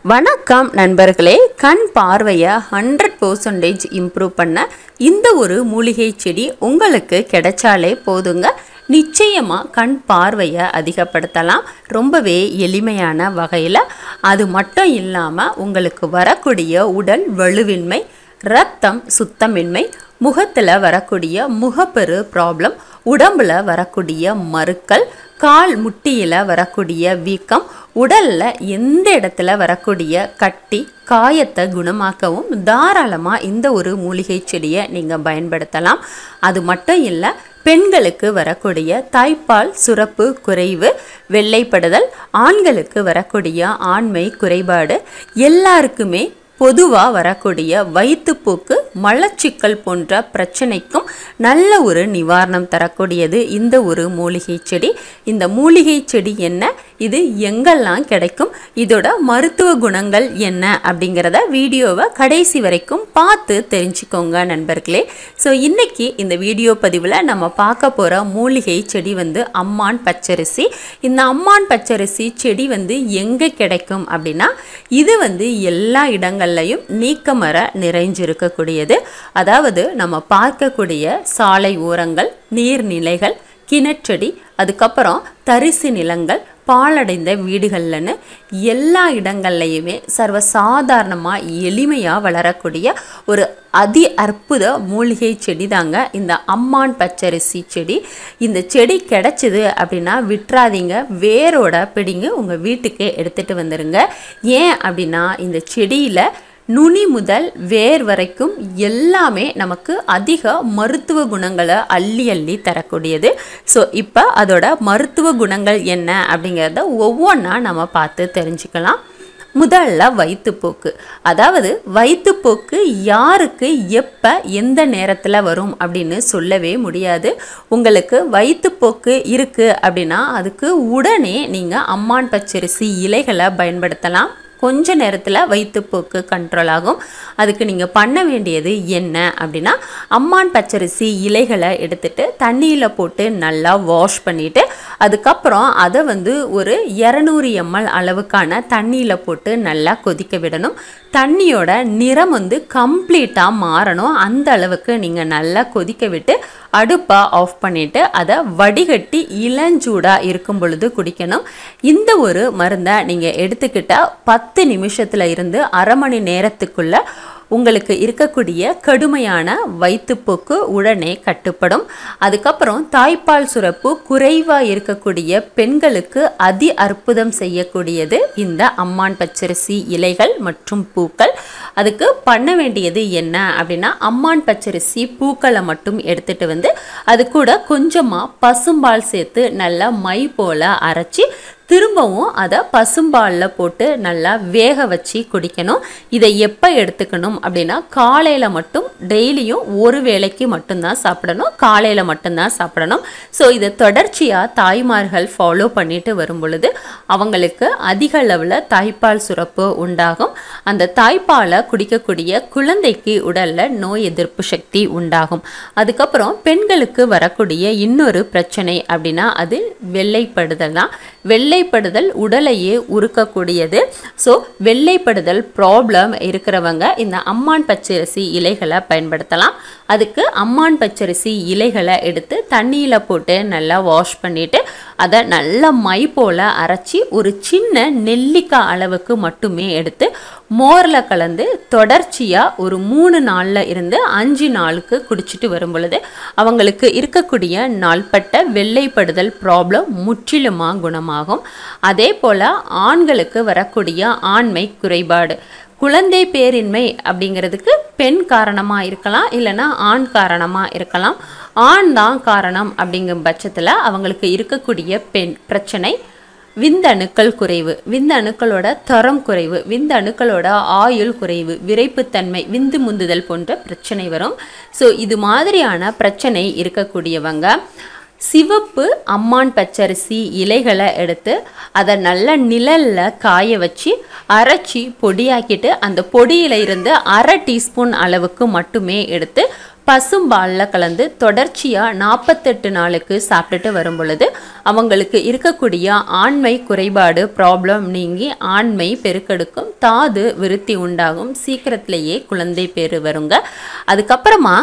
வணக்கம் நண்பர்களே கண் பார்வையை ஹண்ட்ரட் பர்சன்டேஜ் இம்ப்ரூவ் பண்ண இந்த ஒரு மூலிகை செடி உங்களுக்கு கிடைச்சாலே போதுங்க நிச்சயமாக கண் பார்வையை அதிகப்படுத்தலாம் ரொம்பவே எளிமையான வகையில் அது மட்டும் இல்லாமல் உங்களுக்கு வரக்கூடிய உடல் வலுவின்மை ரத்தம் சுத்தமின்மை முகத்தில் வரக்கூடிய முகப்பெரு ப்ராப்ளம் உடம்புல வரக்கூடிய மறுக்கல் கால் முட்டியில் வரக்கூடிய வீக்கம் உடலில் எந்த இடத்துல வரக்கூடிய கட்டி காயத்தை குணமாக்கவும் தாராளமாக இந்த ஒரு மூலிகை செடியை நீங்கள் பயன்படுத்தலாம் அது மட்டும் இல்லை பெண்களுக்கு வரக்கூடிய தாய்ப்பால் சுரப்பு குறைவு வெள்ளைப்படுதல் ஆண்களுக்கு வரக்கூடிய ஆண்மை குறைபாடு எல்லாருக்குமே பொதுவாக வரக்கூடிய வயிற்றுப்போக்கு மலச்சிக்கல் போன்ற பிரச்சனைக்கும் நல்ல ஒரு நிவாரணம் தரக்கூடியது இந்த ஒரு மூலிகை செடி இந்த மூலிகை செடி என்ன இது எங்கெல்லாம் கிடைக்கும் இதோட மருத்துவ குணங்கள் என்ன அப்படிங்கிறத வீடியோவை கடைசி வரைக்கும் பார்த்து தெரிஞ்சுக்கோங்க நண்பர்களே ஸோ இன்னைக்கு இந்த வீடியோ பதிவில் நம்ம பார்க்க போகிற மூலிகை செடி வந்து அம்மான் பச்சரிசி இந்த அம்மான் பச்சரிசி செடி வந்து எங்கே கிடைக்கும் அப்படின்னா இது வந்து எல்லா இடங்கள்லையும் நீக்கமர நிறைஞ்சிருக்கக்கூடியது அதாவது நம்ம பார்க்கக்கூடிய சாலை ஓரங்கள் நீர்நிலைகள் கிணற்றடி அதுக்கப்புறம் தரிசு நிலங்கள் பாழடைந்த வீடுகள்லன்னு எல்லா இடங்கள்லையுமே சர்வசாதாரணமாக எளிமையாக வளரக்கூடிய ஒரு அதி அற்புத மூலிகை செடி தாங்க இந்த அம்மான் பச்சரிசி செடி இந்த செடி கிடைச்சிது அப்படின்னா விட்டுறாதீங்க வேரோட பிடிங்க உங்கள் வீட்டுக்கு எடுத்துகிட்டு வந்துடுங்க ஏன் அப்படின்னா இந்த செடியில் நுனி முதல் வேர் வரைக்கும் எல்லாமே நமக்கு அதிக மருத்துவ குணங்களை அள்ளி அள்ளி தரக்கூடியது ஸோ இப்போ அதோட மருத்துவ குணங்கள் என்ன அப்படிங்கிறத ஒவ்வொன்றா நம்ம பார்த்து தெரிஞ்சுக்கலாம் முதல்ல வயிற்றுப்போக்கு அதாவது வயிற்றுப்போக்கு யாருக்கு எப்போ எந்த நேரத்தில் வரும் அப்படின்னு சொல்லவே முடியாது உங்களுக்கு வயிற்றுப்போக்கு இருக்குது அப்படின்னா அதுக்கு உடனே நீங்கள் அம்மான் பச்சரிசி இலைகளை பயன்படுத்தலாம் கொஞ்ச நேரத்தில் வயிற்றுப்போக்கு கண்ட்ரோல் ஆகும் அதுக்கு நீங்கள் பண்ண வேண்டியது என்ன அப்படின்னா அம்மான் பச்சரிசி இலைகளை எடுத்துட்டு தண்ணியில் போட்டு நல்லா வாஷ் பண்ணிவிட்டு அதுக்கப்புறம் அதை வந்து ஒரு இரநூறு எம்எல் அளவுக்கான தண்ணியில் போட்டு நல்லா கொதிக்க விடணும் தண்ணியோட நிறம் வந்து கம்ப்ளீட்டாக மாறணும் அந்த அளவுக்கு நீங்கள் நல்லா கொதிக்க விட்டு அடுப்பை ஆஃப் பண்ணிவிட்டு அதை வடிகட்டி இளஞ்சூடாக இருக்கும் பொழுது குடிக்கணும் இந்த ஒரு மருந்தை நீங்கள் எடுத்துக்கிட்டால் பத்து நிமிஷத்தில் இருந்து அரை மணி நேரத்துக்குள்ள உங்களுக்கு இருக்கக்கூடிய கடுமையான வயிற்றுப்போக்கு உடனே கட்டுப்படும் அதுக்கப்புறம் தாய்ப்பால் சுரப்பு குறைவாக இருக்கக்கூடிய பெண்களுக்கு அதி அற்புதம் செய்யக்கூடியது இந்த அம்மான் பச்சரிசி இலைகள் மற்றும் பூக்கள் அதுக்கு பண்ண வேண்டியது என்ன அப்படின்னா அம்மான் பச்சரிசி பூக்களை மட்டும் எடுத்துட்டு வந்து அது கூட கொஞ்சமாக பசும்பால் சேர்த்து நல்லா மை போல் அரைச்சி திரும்பவும் அதை பசும்பாலில் போட்டு நல்லா வேக வச்சு குடிக்கணும் இதை எப்போ எடுத்துக்கணும் அப்படின்னா காலையில் மட்டும் டெய்லியும் ஒரு வேளைக்கு மட்டும்தான் சாப்பிடணும் காலையில் மட்டும்தான் சாப்பிடணும் ஸோ இதை தொடர்ச்சியாக தாய்மார்கள் ஃபாலோ பண்ணிட்டு வரும் பொழுது அவங்களுக்கு அதிக அளவில் தாய்ப்பால் சுரப்பு உண்டாகும் அந்த தாய்ப்பாலை குடிக்கக்கூடிய குழந்தைக்கு உடலில் நோய் எதிர்ப்பு சக்தி உண்டாகும் அதுக்கப்புறம் பெண்களுக்கு வரக்கூடிய இன்னொரு பிரச்சனை அப்படின்னா அது வெள்ளைப்படுதல் தான் வெள்ளைப்படுதல் உடலையே உருக்கக்கூடியது ஸோ வெள்ளைப்படுதல் ப்ராப்ளம் இருக்கிறவங்க இந்த அம்மான் பச்சரிசி இலைகளை பயன்படுத்தலாம் அதுக்கு அம்மான் பச்சரிசி இலைகளை எடுத்து தண்ணியில் போட்டு நல்லா வாஷ் பண்ணிவிட்டு அதை நல்லா மை போல் அரைச்சி ஒரு சின்ன நெல்லிக்காய் அளவுக்கு மட்டுமே எடுத்து மோரில் கலந்து தொடர்ச்சியாக ஒரு மூணு நாளில் இருந்து அஞ்சு நாளுக்கு குடிச்சிட்டு வரும் பொழுது அவங்களுக்கு இருக்கக்கூடிய நாள்பட்ட வெள்ளைப்படுதல் ப்ராப்ளம் முற்றிலுமாக குணமாகும் அதே போல் ஆண்களுக்கு வரக்கூடிய ஆண்மை குறைபாடு குழந்தை பேரின்மை அப்படிங்கிறதுக்கு பெண் காரணமாக இருக்கலாம் இல்லைன்னா ஆண் காரணமாக இருக்கலாம் ஆண் தான் காரணம் அப்படிங்கும் பட்சத்தில் அவங்களுக்கு இருக்கக்கூடிய பெண் பிரச்சனை விந்தணுக்கள் குறைவு விந்தணுக்களோட தரம் குறைவு விந்தணுக்களோட ஆயுள் குறைவு விரைப்புத்தன்மை விந்து முந்துதல் போன்ற பிரச்சனை வரும் ஸோ இது மாதிரியான பிரச்சனை இருக்கக்கூடியவங்க சிவப்பு அம்மான் பச்சரிசி இலைகளை எடுத்து அதை நல்ல நிழலில் காய வச்சு அரைச்சி பொடியாக்கிட்டு அந்த பொடியில் இருந்து அரை டீஸ்பூன் அளவுக்கு மட்டுமே எடுத்து பசும்பாலில் கலந்து தொடர்ச்சியாக நாற்பத்தெட்டு நாளுக்கு சாப்பிட்டுட்டு வரும் பொழுது அவங்களுக்கு இருக்கக்கூடிய ஆண்மை குறைபாடு ப்ராப்ளம் நீங்கி ஆண்மை பெருக்கெடுக்கும் தாது விருத்தி உண்டாகும் சீக்கிரத்திலேயே குழந்தை பேரு வருங்க அதுக்கப்புறமா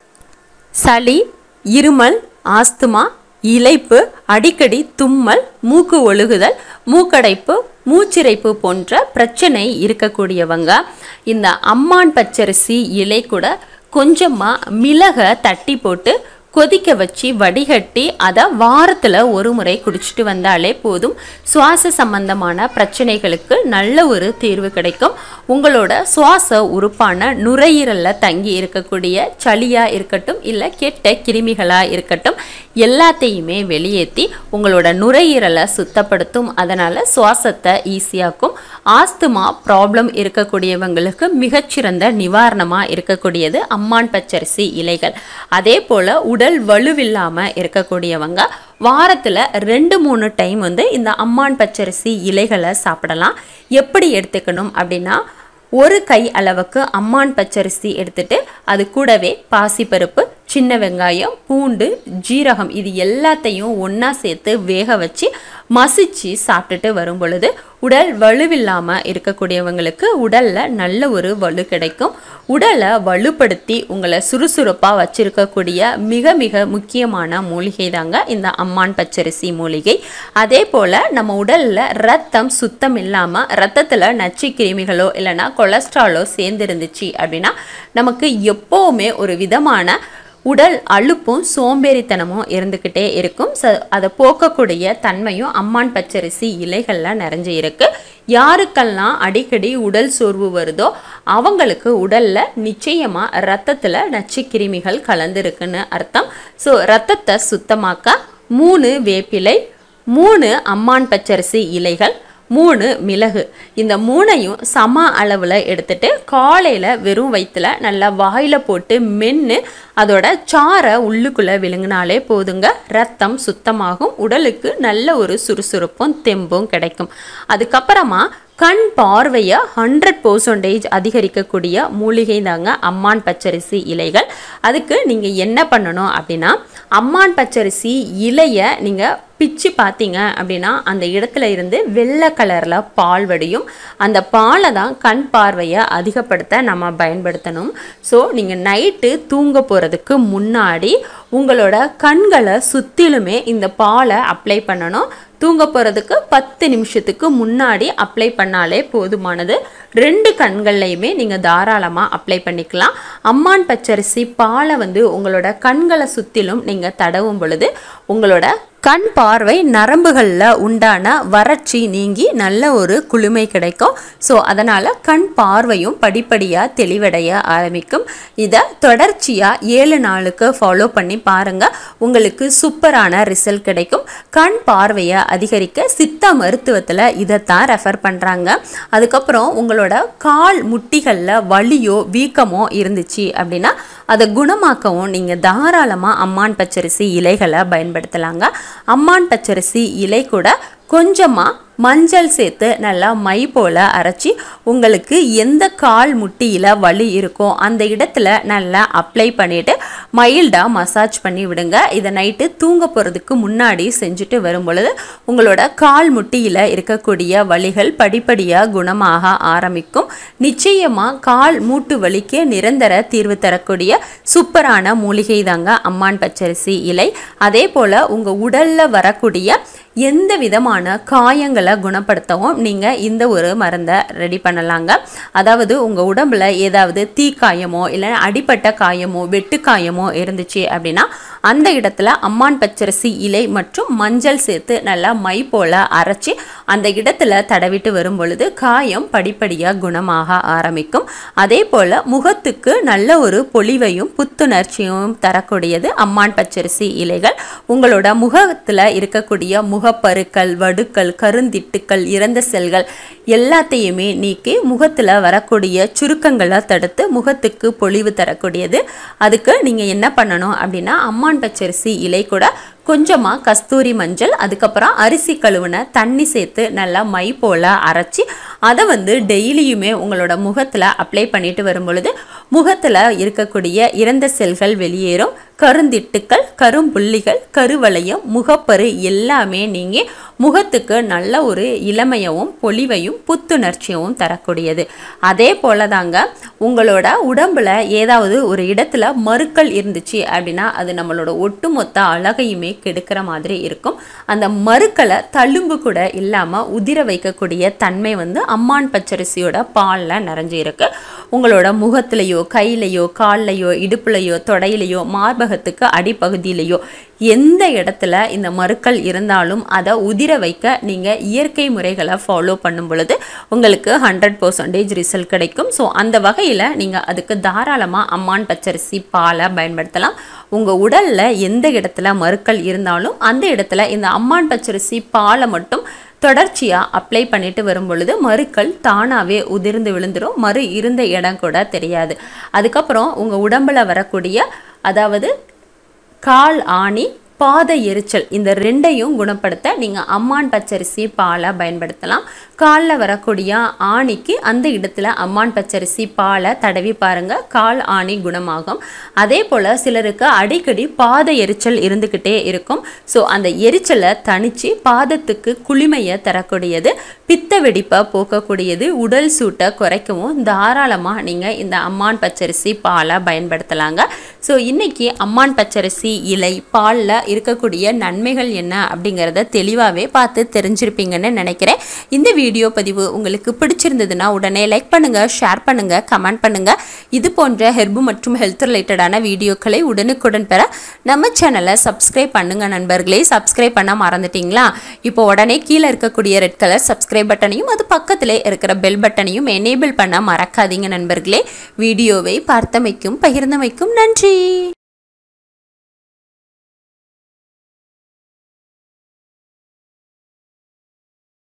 சளி இருமல் ஆஸ்துமா இலைப்பு அடிக்கடி தும்மல் மூக்கு ஒழுகுதல் மூக்கடைப்பு மூச்சிறைப்பு போன்ற பிரச்சனை இருக்கக்கூடியவங்க இந்த அம்மான் பச்சரிசி இலை கூட கொஞ்சமாக மிளகை தட்டி போட்டு கொதிக்க வச்சு வடிகட்டி அதை வாரத்தில் ஒரு முறை குடிச்சிட்டு வந்தாலே போதும் சுவாச சம்பந்தமான பிரச்சனைகளுக்கு நல்ல ஒரு தீர்வு கிடைக்கும் உங்களோட சுவாச உறுப்பான நுரையீரலில் தங்கி இருக்கக்கூடிய சளியாக இருக்கட்டும் இல்லை கெட்ட கிருமிகளாக இருக்கட்டும் எல்லாத்தையுமே வெளியேற்றி உங்களோட நுரையீரலை சுத்தப்படுத்தும் அதனால் சுவாசத்தை ஈஸியாக்கும் ஆஸ்துமா ப்ராப்ளம் இருக்கக்கூடியவங்களுக்கு மிகச்சிறந்த நிவாரணமாக இருக்கக்கூடியது அம்மான் பச்சரிசி இலைகள் அதே போல் உடல் வலுவில்லாமல் இருக்கக்கூடியவங்க வாரத்தில் ரெண்டு மூணு டைம் வந்து இந்த அம்மான் பச்சரிசி இலைகளை சாப்பிடலாம் எப்படி எடுத்துக்கணும் அப்படின்னா ஒரு கை அளவுக்கு அம்மான் பச்சரிசி எடுத்துட்டு அது கூடவே பாசிப்பருப்பு சின்ன வெங்காயம் பூண்டு ஜீரகம் இது எல்லாத்தையும் ஒன்றா சேர்த்து வேக வச்சு மசிச்சு சாப்பிட்டுட்டு வரும் பொழுது உடல் வலுவில்லாமல் இருக்கக்கூடியவங்களுக்கு உடலில் நல்ல ஒரு வலு கிடைக்கும் உடலை வலுப்படுத்தி உங்களை சுறுசுறுப்பாக வச்சிருக்கக்கூடிய மிக மிக முக்கியமான மூலிகை தாங்க இந்த அம்மான் பச்சரிசி மூலிகை அதே போல் நம்ம உடலில் ரத்தம் சுத்தம் இல்லாமல் ரத்தத்தில் நச்சு கிருமிகளோ இல்லைன்னா கொலஸ்ட்ராலோ சேர்ந்துருந்துச்சு அப்படின்னா நமக்கு எப்போவுமே ஒரு விதமான உடல் அலுப்பும் சோம்பேறித்தனமும் இருந்துக்கிட்டே இருக்கும் ச அதை போக்கக்கூடிய தன்மையும் அம்மான் பச்சரிசி இலைகளில் நிறைஞ்சு இருக்கு யாருக்கெல்லாம் அடிக்கடி உடல் சோர்வு வருதோ அவங்களுக்கு உடலில் நிச்சயமாக ரத்தத்தில் நச்சு கிருமிகள் கலந்துருக்குன்னு அர்த்தம் ஸோ ரத்தத்தை சுத்தமாக்க மூணு வேப்பிலை மூணு அம்மான் பச்சரிசி இலைகள் மூணு மிளகு இந்த மூணையும் சம அளவில் எடுத்துட்டு காலையில் வெறும் வயிற்றுல நல்லா வாயில் போட்டு மென்று அதோட சாரை உள்ளுக்குள்ளே விழுங்கினாலே போதுங்க ரத்தம் சுத்தமாகும் உடலுக்கு நல்ல ஒரு சுறுசுறுப்பும் தெம்பும் கிடைக்கும் அதுக்கப்புறமா கண் பார்வையை ஹண்ட்ரட் பர்சன்டேஜ் அதிகரிக்கக்கூடிய மூலிகை தாங்க அம்மான் பச்சரிசி இலைகள் அதுக்கு நீங்கள் என்ன பண்ணணும் அப்படின்னா அம்மான் பச்சரிசி இலையை நீங்கள் பிச்சு பார்த்தீங்க அப்படின்னா அந்த இடத்துல இருந்து வெள்ளை கலரில் பால் வடியும் அந்த பாலை தான் கண் பார்வையை அதிகப்படுத்த நம்ம பயன்படுத்தணும் ஸோ நீங்கள் நைட்டு தூங்க போகிறதுக்கு முன்னாடி உங்களோட கண்களை சுற்றிலுமே இந்த பாலை அப்ளை பண்ணணும் தூங்க போகிறதுக்கு பத்து நிமிஷத்துக்கு முன்னாடி அப்ளை பண்ணாலே போதுமானது ரெண்டு கண்கள்லையுமே நீங்கள் தாராளமாக அப்ளை பண்ணிக்கலாம் அம்மான் பச்சரிசி பாலை வந்து உங்களோட கண்களை சுற்றிலும் நீங்கள் தடவும் பொழுது உங்களோட கண் பார்வை நரம்புகளில் உண்டான வறட்சி நீங்கி நல்ல ஒரு குளுமை கிடைக்கும் ஸோ அதனால் கண் பார்வையும் படிப்படியாக தெளிவடைய ஆரம்பிக்கும் இதை தொடர்ச்சியாக ஏழு நாளுக்கு ஃபாலோ பண்ணி பாருங்கள் உங்களுக்கு சூப்பரான ரிசல்ட் கிடைக்கும் கண் பார்வையை அதிகரிக்க சித்த மருத்துவத்தில் இதைத்தான் ரெஃபர் பண்ணுறாங்க அதுக்கப்புறம் உங்களோட கால் முட்டிகளில் வலியோ வீக்கமோ இருந்துச்சு அப்படின்னா அதை குணமாக்கவும் நீங்கள் தாராளமாக அம்மான் பச்சரிசி இலைகளை பயன்படுத்தலாங்க அம்மான் பச்சரிசி இலை கூட கொஞ்சமாக மஞ்சள் சேர்த்து நல்லா மை போல் அரைச்சி உங்களுக்கு எந்த கால் முட்டியில் வலி இருக்கோ அந்த இடத்துல நல்லா அப்ளை பண்ணிவிட்டு மைல்டாக மசாஜ் பண்ணி விடுங்க இதை நைட்டு தூங்க போகிறதுக்கு முன்னாடி செஞ்சுட்டு வரும் பொழுது உங்களோட கால் முட்டியில் இருக்கக்கூடிய வலிகள் படிப்படியாக குணமாக ஆரம்பிக்கும் நிச்சயமாக கால் மூட்டு வலிக்கு நிரந்தர தீர்வு தரக்கூடிய சூப்பரான மூலிகை தாங்க அம்மான் பச்சரிசி இலை அதே போல் உங்கள் உடலில் வரக்கூடிய எந்த விதமான காயங்களை குணப்படுத்தவும் நீங்கள் இந்த ஒரு மருந்தை ரெடி பண்ணலாங்க அதாவது உங்கள் உடம்புல ஏதாவது தீக்காயமோ இல்லை அடிப்பட்ட காயமோ வெட்டு காயமோ இருந்துச்சு அப்படின்னா அந்த இடத்துல அம்மான் பச்சரிசி இலை மற்றும் மஞ்சள் சேர்த்து நல்லா மை போல் அரைச்சி அந்த இடத்துல தடவிட்டு வரும் பொழுது காயம் படிப்படியாக குணமாக ஆரம்பிக்கும் அதே போல் முகத்துக்கு நல்ல ஒரு பொலிவையும் புத்துணர்ச்சியும் தரக்கூடியது அம்மான் பச்சரிசி இலைகள் உங்களோட முகத்தில் இருக்கக்கூடிய முகப்பருக்கள் வடுக்கள் கருந்திட்டுக்கள் இறந்த செல்கள் எல்லாத்தையுமே நீக்கி முகத்தில் வரக்கூடிய சுருக்கங்களை தடுத்து முகத்துக்கு பொலிவு தரக்கூடியது அதுக்கு நீங்கள் என்ன பண்ணணும் அப்படின்னா அம்மான் பச்சரிசி இலை கூட கொஞ்சமாக கஸ்தூரி மஞ்சள் அதுக்கப்புறம் அரிசி கழுவுன தண்ணி சேர்த்து நல்லா மை போல் அரைச்சி அதை வந்து டெய்லியுமே உங்களோட முகத்தில் அப்ளை பண்ணிட்டு வரும் பொழுது முகத்தில் இருக்கக்கூடிய இறந்த செல்கள் வெளியேறும் கருந்திட்டுக்கள் கரும்புள்ளிகள் கருவளையம் முகப்பரு எல்லாமே நீங்கள் முகத்துக்கு நல்ல ஒரு இளமையவும் பொலிவையும் புத்துணர்ச்சியவும் தரக்கூடியது அதே போல தாங்க உங்களோட உடம்புல ஏதாவது ஒரு இடத்துல மறுக்கள் இருந்துச்சு அப்படின்னா அது நம்மளோட ஒட்டுமொத்த அழகையுமே கெடுக்கிற மாதிரி இருக்கும் அந்த மறுக்களை தழும்பு கூட இல்லாமல் உதிர வைக்கக்கூடிய தன்மை வந்து அம்மான் பச்சரிசியோட பாலில் நிறைஞ்சு இருக்கு உங்களோட முகத்திலையோ கையிலையோ கால்லையோ இடுப்புலையோ தொடையிலையோ மார்பகத்துக்கு அடிப்பகுதியிலையோ எந்த இடத்துல இந்த மறுக்கள் இருந்தாலும் அதை உதிர வைக்க நீங்கள் இயற்கை முறைகளை ஃபாலோ பண்ணும் பொழுது உங்களுக்கு ஹண்ட்ரட் பர்சன்டேஜ் ரிசல்ட் கிடைக்கும் ஸோ அந்த வகையில் நீங்கள் அதுக்கு தாராளமாக அம்மான் பச்சரிசி பாலை பயன்படுத்தலாம் உங்கள் உடலில் எந்த இடத்துல மறுக்கள் இருந்தாலும் அந்த இடத்துல இந்த அம்மான் பச்சரிசி பாலை மட்டும் தொடர்ச்சியாக அப்ளை பண்ணிட்டு வரும் பொழுது மறுக்கள் தானாகவே உதிர்ந்து விழுந்துடும் மறு இருந்த இடம் கூட தெரியாது அதுக்கப்புறம் உங்கள் உடம்புல வரக்கூடிய அதாவது கால் ஆணி பாத எரிச்சல் இந்த ரெண்டையும் குணப்படுத்த நீங்கள் அம்மான் பச்சரிசி பாலை பயன்படுத்தலாம் காலில் வரக்கூடிய ஆணிக்கு அந்த இடத்துல அம்மான் பச்சரிசி பாலை தடவி பாருங்க கால் ஆணி குணமாகும் அதே போல் சிலருக்கு அடிக்கடி பாத எரிச்சல் இருந்துக்கிட்டே இருக்கும் ஸோ அந்த எரிச்சலை தணித்து பாதத்துக்கு குளிமையை தரக்கூடியது பித்த வெடிப்பை போக்கக்கூடியது உடல் சூட்டை குறைக்கவும் தாராளமாக நீங்கள் இந்த அம்மான் பச்சரிசி பாலை பயன்படுத்தலாங்க ஸோ இன்னைக்கு அம்மான் பச்சரிசி இலை பாலில் இருக்கக்கூடிய நன்மைகள் என்ன அப்படிங்கிறத தெளிவாகவே பார்த்து தெரிஞ்சிருப்பீங்கன்னு நினைக்கிறேன் இந்த வீடியோ பதிவு உங்களுக்கு பிடிச்சிருந்ததுன்னா உடனே லைக் பண்ணுங்கள் ஷேர் பண்ணுங்கள் கமெண்ட் பண்ணுங்கள் இது போன்ற ஹெர்பு மற்றும் ஹெல்த் ரிலேட்டடான வீடியோக்களை உடனுக்குடன் பெற நம்ம சேனலை சப்ஸ்கிரைப் பண்ணுங்கள் நண்பர்களே சப்ஸ்கிரைப் பண்ண மறந்துட்டீங்களா இப்போ உடனே கீழே இருக்கக்கூடிய ரெட் கலர் சப்ஸ்கிரைப் பட்டனையும் அது பக்கத்திலே இருக்கிற பெல் பட்டனையும் எனேபிள் பண்ண மறக்காதீங்க நண்பர்களே வீடியோவை பார்த்தமைக்கும் பகிர்ந்தமைக்கும் நன்றி